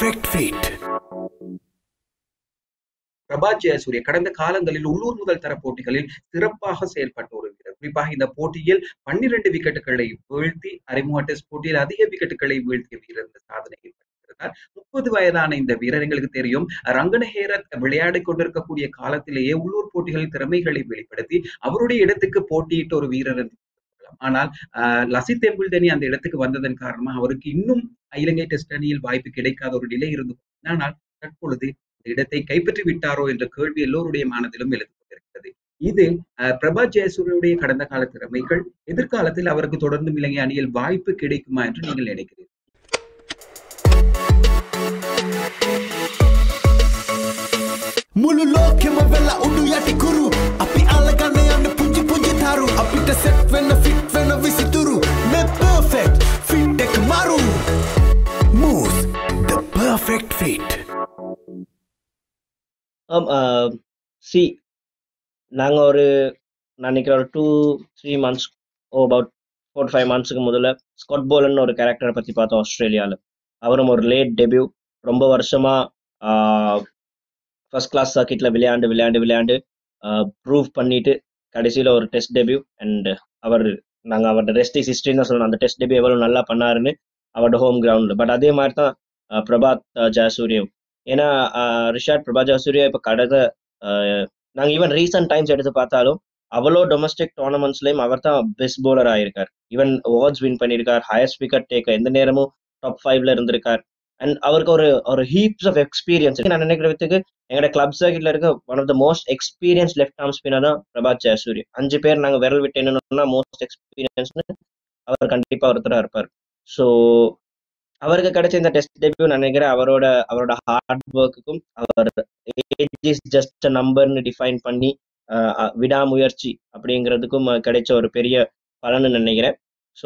perfect fit. Prabhat Jayasuriya கடந்த காலங்களில் உள்ளூர் முதல் தர போட்டிகளில் சிறப்பாக செயல்பட்ட ஒரு வீரர் குறிப்பாக இந்த போட்டியில் பன்னிரண்டு விக்கெட்டுகளை வீழ்த்தி அறிமுக டெஸ்ட் போட்டியில் அதிக விக்கெட்டுகளை வீழ்த்திய வீரர் இந்த சாதனையை படைத்திருந்தார் முப்பது வயதான இந்த வீரர் எங்களுக்கு தெரியும் ரங்கனஹேரத் விளையாடி கொண்டிருக்கக்கூடிய காலத்திலேயே உள்ளூர் போட்டிகளில் திறமைகளை வெளிப்படுத்தி அவருடைய இடத்துக்கு போட்டியிட்ட ஒரு வீரர் என்று சொல்லலாம். ஆனால் ஆஹ், லசித் தெம்பிள்டனி அந்த இடத்துக்கு வந்ததன் காரணமாக அவருக்கு இன்னும் இலங்கை டெஸ்ட் அணியில் வாய்ப்பு கிடைக்காத ஒரு நிலை இருந்து ஆனால் தற்பொழுது இந்த இடத்தை கைப்பற்றி விட்டாரோ என்ற கேள்வி எல்லோருடைய மனதிலும் எழுந்து கொண்டிருக்கிறது இது அஹ், பிரபாத் ஜெயசூரியனுடைய கடந்த கால திறமைகள் எதிர்காலத்தில் அவருக்கு தொடர்ந்து இலங்கை அணியில் வாய்ப்பு கிடைக்குமா என்று நீங்கள் நினைக்கிறீர்கள் මුළු ලෝකෙම වෙලා උඩු යටි කුරු අපි අල්ලගන්න යන්න පුංචි පුංචි තරු අපිට සෙට් වෙන්න ෆිට් වෙන විසිතුරු මේ පර්ෆෙක්ට් ෆිට් එක මරු Mousse the perfect fit ஆம் சி நாங்கள் ஒரு நான் நினைக்கிறேன் ஒரு two three months or about four five மந்த்ஸுக்கு முதல்ல ஸ்காட் போலன்னு ஒரு கேரக்டரை பற்றி பார்த்தோம் ஆஸ்திரேலியாவில் அவரும் ஒரு லேட் டெபியூ ரொம்ப வருஷமாக ஃபர்ஸ்ட் கிளாஸ் சர்க்கிட்டில் விளையாண்டு விளையாண்டு விளையாண்டு ப்ரூவ் பண்ணிட்டு கடைசியில் ஒரு டெஸ்ட் டெபியூ அண்ட் அவர் நாங்கள் அவரோட ரெஸ்டிஸ் ஹிஸ்ட்ரின்னு தான் சொல்லணும் அந்த டெஸ்ட் டெபியூ எவ்வளோ நல்லா பண்ணாருன்னு அவரோட ஹோம் கிரவுண்டில் பட் அதே மாதிரி தான் அஹ், பிரபாத் அஹ், ஜெயசூரியம் ஏன்னா அஹ், ரிஷாட் பிரபா ஜெயசூரியா இப்போ கடந்த நாங்கள் ஈவன் ரீசன்ட் டைம்ஸ் எடுத்து பார்த்தாலும் அவ்வளோ டொமஸ்டிக் டோர்னமெண்ட்ஸ்லையும் அவர் தான் பெஸ்ட் bowler ஆயிருக்கார் ஈவன் அவார்ட்ஸ் வின் பண்ணியிருக்கார் ஹையஸ்ட் விக்கெட் டேக்கர் எந்த நேரமும் டாப் ஃபைவ்ல இருந்திருக்கார் அண்ட் அவருக்கு ஒரு ஒரு ஹீப்ஸ் ஆஃப் எக்ஸ்பீரியன்ஸ் நான் நினைக்கிற விதத்துக்கு எங்களோட கிளப் சர்க்கிட்ல இருக்க one of the most experience left arm spinner தான் பிரபாத் ஜெயசூரிய அஞ்சு பேர் நாங்கள் விரல் விட்டு என்னன்னா மோஸ்ட் எக்ஸ்பீரியன்ஸ்னு அவர் கண்டிப்பா ஒருத்தரா இருப்பார் ஸோ அவருக்கு கிடைச்ச இந்த டெஸ்ட் டெபியூ நான் நினைக்கிறேன் அவரோட அவரோட ஹார்ட் ஒர்க்குக்கும் அவர் ஏஜ் இஸ் ஜஸ்ட் நம்பர்னு டிஃபைன் பண்ணி அஹ், அஹ், விடாமுயற்சி அப்படிங்கிறதுக்கும் அஹ், கிடைச்ச ஒரு பெரிய பலன்னு நினைக்கிறேன் ஸோ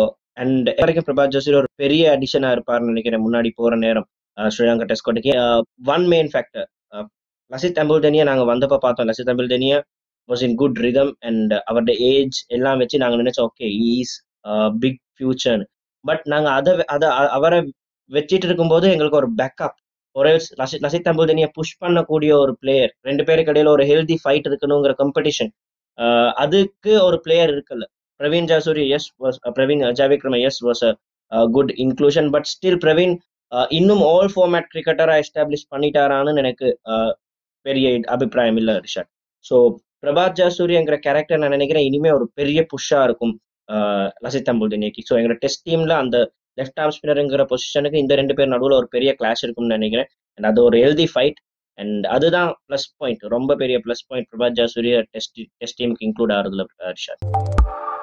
அண்ட் வரைக்கும் பிரபாத் ஜோஷி ஒரு பெரிய அடிஷனா இருப்பார்னு நினைக்கிறேன் முன்னாடி போற நேரம் அஹ், ஸ்ரீலங்கா டெஸ்ட் கோட்டைக்கு one main factor Lasith Ambuldeniya நாங்க வந்தப்ப பார்த்தோம் Lasith Ambuldeniya was in good rhythm and அவரோட ஏஜ் எல்லாம் வச்சு நாங்க நினைச்சோம் okay is big future but நாங்க அதை அதை அ- அவரை வச்சிட்டு இருக்கும்போது எங்களுக்கு ஒரு பேக்கப் ஒரு லசித் லசித் அம்புல்தனியை புஷ் பண்ணக்கூடிய ஒரு பிளேயர் ரெண்டு பேருக்கு இடையில ஒரு ஹெல்தி ஃபைட் இருக்கணுங்கிற காம்படிஷன் அதுக்கு ஒரு பிளேயர் இருக்குல்ல Praveen Jasuri yes was Praveen Jayawickrama yes was a good inclusion but still Praveen uh, இன்னும் ஆல் ஃபார்மேட் கிரிக்கெட்டரா எஸ்டாப்ளிஷ் பண்ணிட்டாரான்னு எனக்கு அஹ், பெரிய அபிப்பிராயம் இல்லை ரிஷாட் ஸோ பிரபாத் ஜாசூரிங்கிற கேரக்டர் நான் நினைக்கிறேன் இனிமே ஒரு பெரிய புஷ்ஷா இருக்கும் அஹ், லசித் அம்புல்தனிக்கு ஸோ எங்களோட டெஸ்ட் டீம்ல அந்த லெஃப்ட் ஆர்ம் ஸ்பின்னருங்கிற பொசிஷனுக்கு இந்த ரெண்டு பேர் நடுவில் ஒரு பெரிய கிளாஷ் இருக்கும்னு நினைக்கிறேன் அண்ட் அது ஒரு ஹெல்தி ஃபைட் அண்ட் அதுதான் ப்ளஸ் பாயிண்ட் ரொம்ப பெரிய plus point Prabath Jayasuriya test test டீமுக்கு இன்க்ளூட் ஆகுதுல ரிஷாட்